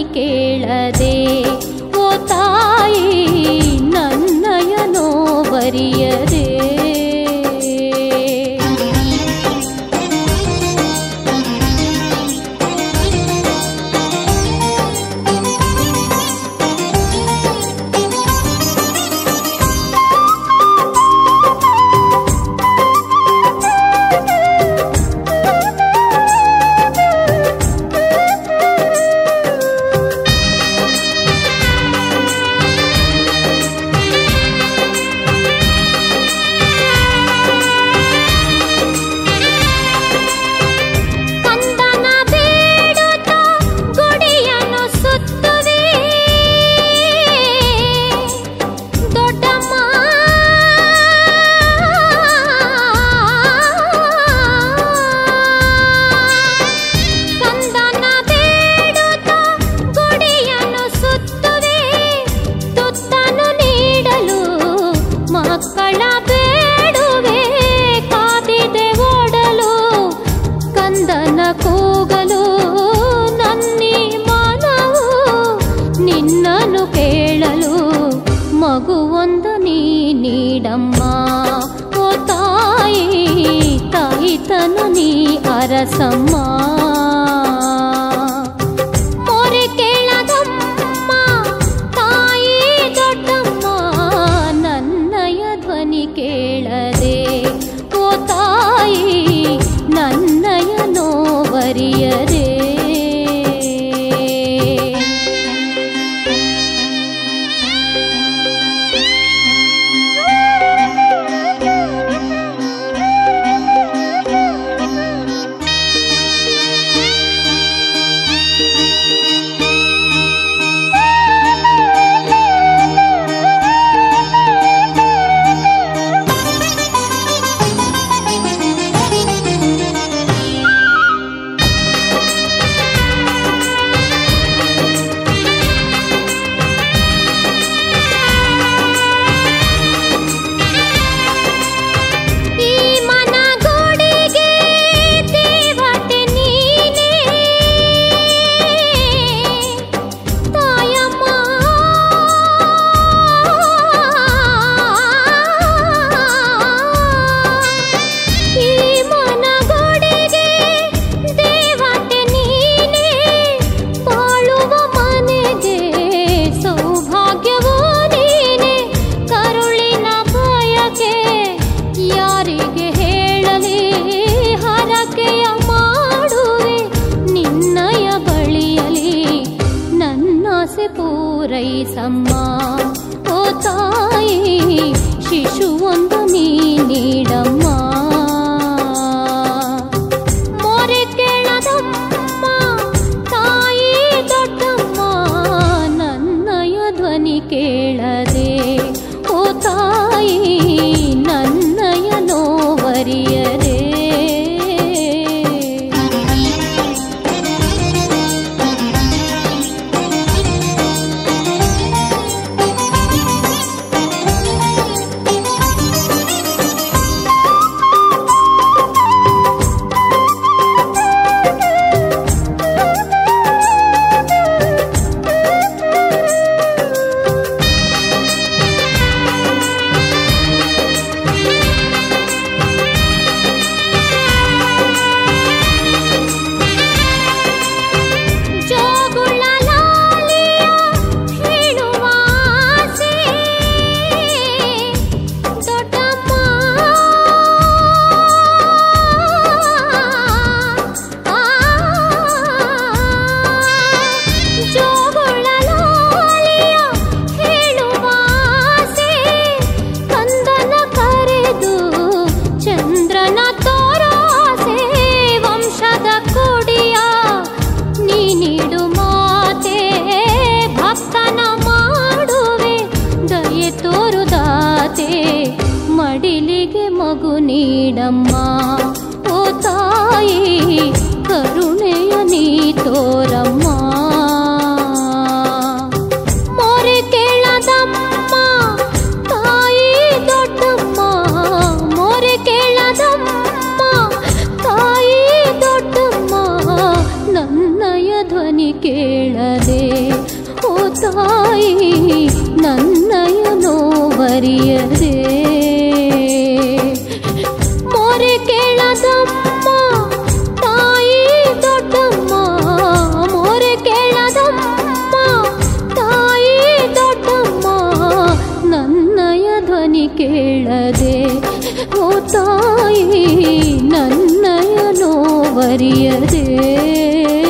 ಕೇಳದೆ ಓ ತಾಯಿ ನನ್ನಯ ನೋವರಿಯದೆ ಕಂದನ ಬೇಡುತ್ತ ಗುಡಿಯನ್ನು ಸುತ್ತುವೆ ದೊಡ್ಡಮ್ಮ ಕಂದನ ಬೇಡುತ್ತ ಗುಡಿಯನ್ನು ಸುತ್ತುವೆ ತುತ್ತನು ನೀಡಲು ಮಕ್ಕಳ ಬೇಡುವೆ ಕಾದಿದೆ ಓಡಲು ಕಂದನ ಕೂಗಲು ನನ್ನಿ ಮನವು ನಿನ್ನನ್ನು ಕೇಳಲು ಮಗುವೊಂದು ನೀ ನೀಡಮ್ಮ ಓ ತಾಯಿ ತಾಯಿತನು ನೀ ಅರಸಮ್ಮ ಮೊರೆ ಕೇಳದಮ್ಮ ತಾಯಿ ದೊಡ್ಡಮ್ಮ ನನ್ನಯ ಧ್ವನಿ ಕೇಳದೆ ಓ ತಾಯಿ ನನ್ನಯ ನೋವರಿಯದೆ ಈ ಮನಗೋಡಿಗೆ ದೇವತೆ ನೀನೇ ತಾಯಮ್ಮ ಈ ಮನಗೋಡಿಗೆ ದೇವತೆ ನೀನೇ ಬಾಳುವ ಮನೆಗೆ ಸೌಭಾಗ್ಯವೂ ನೀನೆ ಕರುಳಿನ ಬಯಕೆ ಯಾರಿಗೆ ಹೇಳಲಿ ಹರಕೆಯ ಮಾಡುವೆ ನಿನ್ನಯ ಬಳಿಯಲಿ ನನ್ನಾಸೆ ಪೂರೈಸಮ್ಮ ಓ ತಾಯಿ ಶಿಶುವೊಂದು ನೀ ನೀಡಮ್ಮ ಮೊರೆ ಕೇಳದಮ್ಮ ತಾಯಿ ದೊಡ್ಡಮ್ಮ ನನ್ನಯ ಧ್ವನಿ ಕೇಳದೆ ಓ ತಾಯಿ ನನ್ನಯ ನೋವರಿಯದೆ ಜೋಗುಳ ಲಾಲಿಯ ಹೇಳುವ ಆಸೆ ದೊಡ್ಡಮ್ಮ ಆ, ಜೋಗುಳ ಲಾಲಿಯ ಹೇಳುವ ಆಸೆ ಕಂದನ ಕರೆದು ಚಂದ್ರನ ತೋರಾಸೆ ವಂಶದ ಕೊಡಿಯ ನೀ ನೀಡು ಮಾತೆ ಭಕ್ತನ ಮಾಡುವೆ ದಯೆ ತೋರುದಾತೆ ಮಡಿಲಿಗೆ ಮಗು ನೀಡಮ್ಮ ಓ ತಾಯಿ ಕರುಣೆಯ ನೀ ತೋರಮ್ಮ ಮೊರೆ ಕೇಳದಮ್ಮ ತಾಯಿ ದೊಡ್ಡಮ್ಮ ಮೊರೆ ಕೇಳದಮ್ಮ ತಾಯಿ ದೊಡ್ಡಮ್ಮ ನನ್ನಯ ಧ್ವನಿ ಕೇಳದೆ ತಾಯಿ ನನ್ನಯ ನೋವರಿಯದೆ ಮೊರೆ ಕೇಳದಮ್ಮ ತಾಯಿ ದೊಡ್ಡಮ್ಮ ಮೊರೆ ಕೇಳದಮ್ಮ ತಾಯಿ ದೊಡ್ಡಮ್ಮ ನನ್ನಯ ಧ್ವನಿ ಕೇಳದೆ ಓ ತಾಯಿ ನನ್ನಯ ನೋವರಿಯದೆ